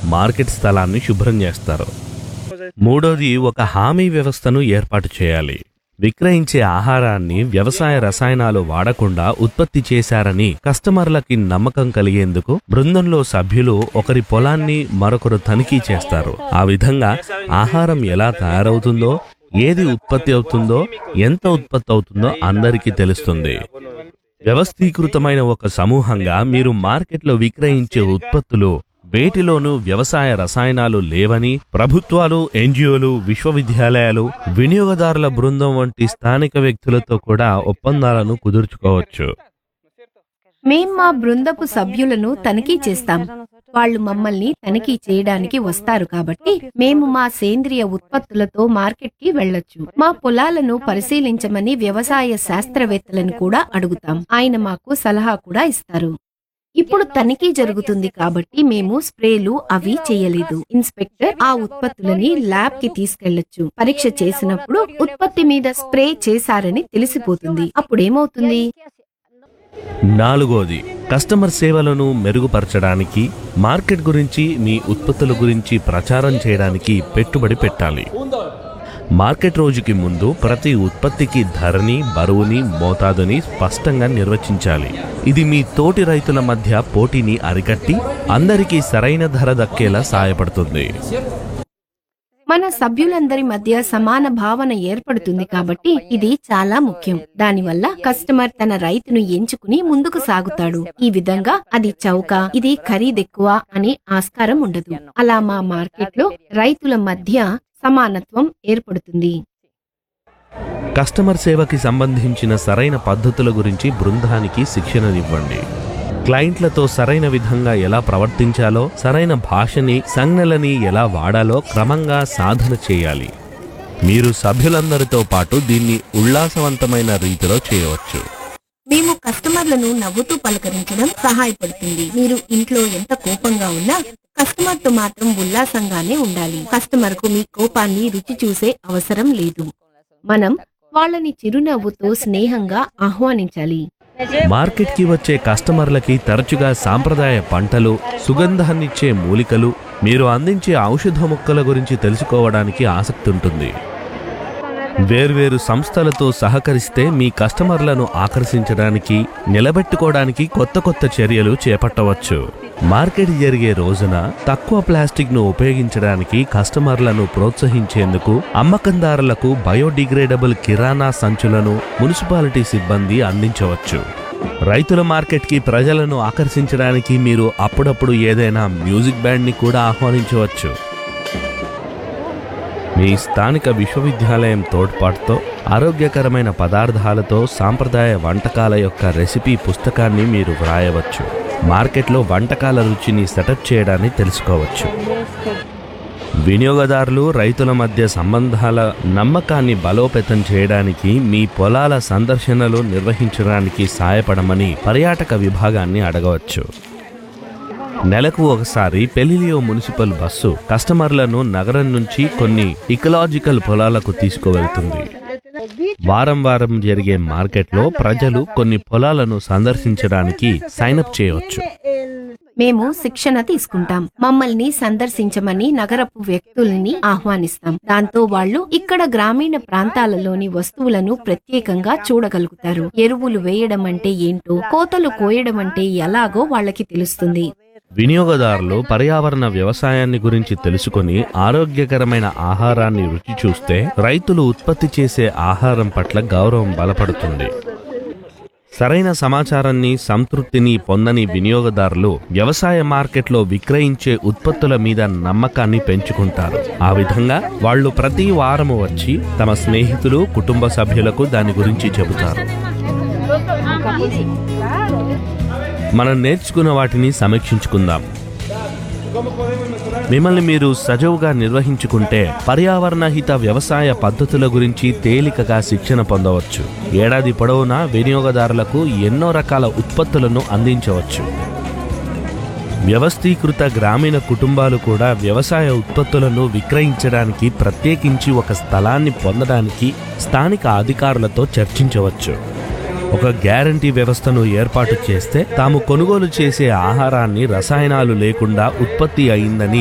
market స్థలాన్ని శుభ్రం చేస్తారు మూడోది ఒక హామీ వ్యవస్థను ఏర్పాటు చేయాలి విక్రయించే ఆహారాన్ని వ్యవసాయ రసాయనాలు వాడకుండా ఉత్పత్తి చేశారని కస్టమర్లకి నమ్మకం కలిగేందుకు బృందంలో సభ్యులు ఒకరి పొలాన్ని మరొకరు తనిఖీ చేస్తారు ఆ విధంగా ఆహారం ఎలా తయారవుతుందో ఏది ఉత్పత్తి అవుతుందో ఎంత ఉత్పత్తి అవుతుందో అందరికీ తెలుస్తుంది వ్యవస్థీకృతమైన ఒక సమూహంగా మీరు మార్కెట్లో విక్రయించే ఉత్పత్తులు వేటిలోనూ వ్యవసాయ రసాయనాలు లేవని ప్రభుత్వాలు ఎన్జిఓలు విశ్వవిద్యాలయాలు వినియోగదారుల బృందం వంటి స్థానిక వ్యక్తులతో కూడా ఒప్పందాలను కుదుర్చుకోవచ్చు మేం మా బృందపు సభ్యులను తనిఖీ చేస్తాం వాళ్ళు మమ్మల్ని తనిఖీ చేయడానికి వస్తారు కాబట్టి మేము మా సేంద్రియ ఉత్పత్తులతో మార్కెట్కి వెళ్ళొచ్చు మా పొలాలను పరిశీలించమని వ్యవసాయ శాస్త్రవేత్తలను కూడా అడుగుతాం ఆయన మాకు సలహా కూడా ఇస్తారు ఇప్పుడు తనిఖీ జరుగుతుంది కాబట్టి మేము స్ప్రేలు అవి చేయలేదు ఇన్స్పెక్టర్ ఆ ఉత్పత్తులని ల్యాబ్ కి తీసుకెళ్లొచ్చు పరీక్ష చేసినప్పుడు ఉత్పత్తి మీద స్ప్రే చేశారని తెలిసిపోతుంది అప్పుడేమవుతుంది నాలుగోది కస్టమర్ సేవలను మెరుగుపరచడానికి మార్కెట్ గురించి మీ ఉత్పత్తుల గురించి ప్రచారం చేయడానికి పెట్టుబడి పెట్టాలి మార్కెట్ రోజుకి ముందు ప్రతి ఉత్పత్తికి ధరని బరువుని మోతాదుని స్పష్టంగా నిర్వచించాలి ఇది మీ తోటి రైతుల మధ్య పోటీని అరికట్టి అందరికీ సరైన ధర దక్కేలా సాయపడుతుంది మన సభ్యులందరి మధ్య సమాన భావన ఏర్పడుతుంది కాబట్టి ఇది చాలా ముఖ్యం దానివల్ల కస్టమర్ తన రైతును ఎంచుకుని ముందుకు సాగుతాడు ఈ విధంగా అది చౌక ఇది ఖరీదెక్కువ అనే ఆస్కారం ఉండదు అలా మా మార్కెట్లో రైతుల మధ్య సమానత్వం ఏర్పడుతుంది కస్టమర్ సేవకి సంబంధించిన సరైన పద్ధతుల గురించి బృందానికి శిక్షణనివ్వండి క్లయింట్లతో సరైన విధంగా ఎలా ప్రవర్తించాలో సరైన భాషని సంజ్ఞలని ఎలా వాడాలో క్రమంగా సాధన చేయాలి మీరు సభ్యులందరితో పాటు దీన్ని ఉల్లాసవంతమైన రీతిలో చేయవచ్చు మేము కస్టమర్లను నవ్వుతూ పలకరించడం సహాయపడుతుంది మీరు ఇంట్లో ఎంత కోపంగా ఉన్నా కస్టమర్ తో మాత్రం ఉల్లాసంగానే ఉండాలి కస్టమర్ కు మీ కోపాన్ని రుచి చూసే అవసరం లేదు మనం వాళ్ళని చిరునవ్వుతో స్నేహంగా ఆహ్వానించాలి మార్కెట్కి వచ్చే కస్టమర్లకి తరచుగా సాంప్రదాయ పంటలు సుగంధాన్నిచ్చే మూలికలు మీరు అందించే ఔషధ మొక్కల గురించి తెలుసుకోవడానికి ఆసక్తి ఉంటుంది వేర్వేరు సంస్థలతో సహకరిస్తే మీ కస్టమర్లను ఆకర్షించడానికి నిలబెట్టుకోవడానికి కొత్త కొత్త చర్యలు చేపట్టవచ్చు మార్కెట్ జరిగే రోజున తక్కువ ప్లాస్టిక్ ను ఉపయోగించడానికి కస్టమర్లను ప్రోత్సహించేందుకు అమ్మకందారులకు బయోడిగ్రేడబుల్ కిరాణా సంచులను మున్సిపాలిటీ సిబ్బంది అందించవచ్చు రైతుల మార్కెట్కి ప్రజలను ఆకర్షించడానికి మీరు అప్పుడప్పుడు ఏదైనా మ్యూజిక్ బ్యాండ్ని కూడా ఆహ్వానించవచ్చు మీ స్థానిక విశ్వవిద్యాలయం తోడ్పాటుతో ఆరోగ్యకరమైన పదార్థాలతో సాంప్రదాయ వంటకాల యొక్క రెసిపీ పుస్తకాన్ని మీరు వ్రాయవచ్చు మార్కెట్లో వంటకాల రుచిని సెటప్ చేయడాన్ని తెలుసుకోవచ్చు వినియోగదారులు రైతుల మధ్య సంబంధాల నమ్మకాన్ని బలోపేతం చేయడానికి మీ పొలాల సందర్శనలు నిర్వహించడానికి సాయపడమని పర్యాటక విభాగాన్ని అడగవచ్చు నెలకు ఒకసారి పెలిలియో మున్సిపల్ బస్సు కస్టమర్లను నగరం నుంచి కొన్ని ఇకలాజికల్ పొలాలకు తీసుకువెళ్తుంది వారం వారం జరిగే మార్కెట్లో ప్రజలు కొన్ని పొలాలను సందర్శించడానికి సైనప్ చేయవచ్చు మేము శిక్షణ తీసుకుంటాం మమ్మల్ని సందర్శించమని నగరపు వ్యక్తుల్ని ఆహ్వానిస్తాం దాంతో వాళ్ళు ఇక్కడ గ్రామీణ ప్రాంతాలలోని వస్తువులను ప్రత్యేకంగా చూడగలుగుతారు ఎరువులు వేయడం అంటే ఏంటో కోతలు కోయడం అంటే ఎలాగో వాళ్ళకి తెలుస్తుంది వినియోగదారులు పర్యావరణ వ్యవసాయాన్ని గురించి తెలుసుకొని ఆరోగ్యకరమైన ఆహారాన్ని రుచి చూస్తే రైతులు ఉత్పత్తి చేసే ఆహారం పట్ల గౌరవం బలపడుతుంది సరైన సమాచారాన్ని సంతృప్తిని పొందని వినియోగదారులు వ్యవసాయ మార్కెట్లో విక్రయించే ఉత్పత్తుల మీద నమ్మకాన్ని పెంచుకుంటారు ఆ విధంగా వాళ్ళు ప్రతి వారము వచ్చి తమ స్నేహితులు కుటుంబ సభ్యులకు దాని గురించి చెబుతారు మనం నేర్చుకున్న వాటిని సమీక్షించుకుందాం మిమ్మల్ని మీరు సజవుగా నిర్వహించుకుంటే పర్యావరణ హిత వ్యవసాయ పద్ధతుల గురించి తేలికగా శిక్షణ పొందవచ్చు ఏడాది పొడవునా వినియోగదారులకు ఎన్నో రకాల ఉత్పత్తులను అందించవచ్చు వ్యవస్థీకృత గ్రామీణ కుటుంబాలు కూడా వ్యవసాయ ఉత్పత్తులను విక్రయించడానికి ప్రత్యేకించి ఒక స్థలాన్ని పొందడానికి స్థానిక అధికారులతో చర్చించవచ్చు ఒక గ్యారంటీ వ్యవస్థను ఏర్పాటు చేస్తే తాము కొనుగోలు చేసే ఆహారాన్ని రసాయనాలు లేకుండా ఉత్పత్తి అయిందని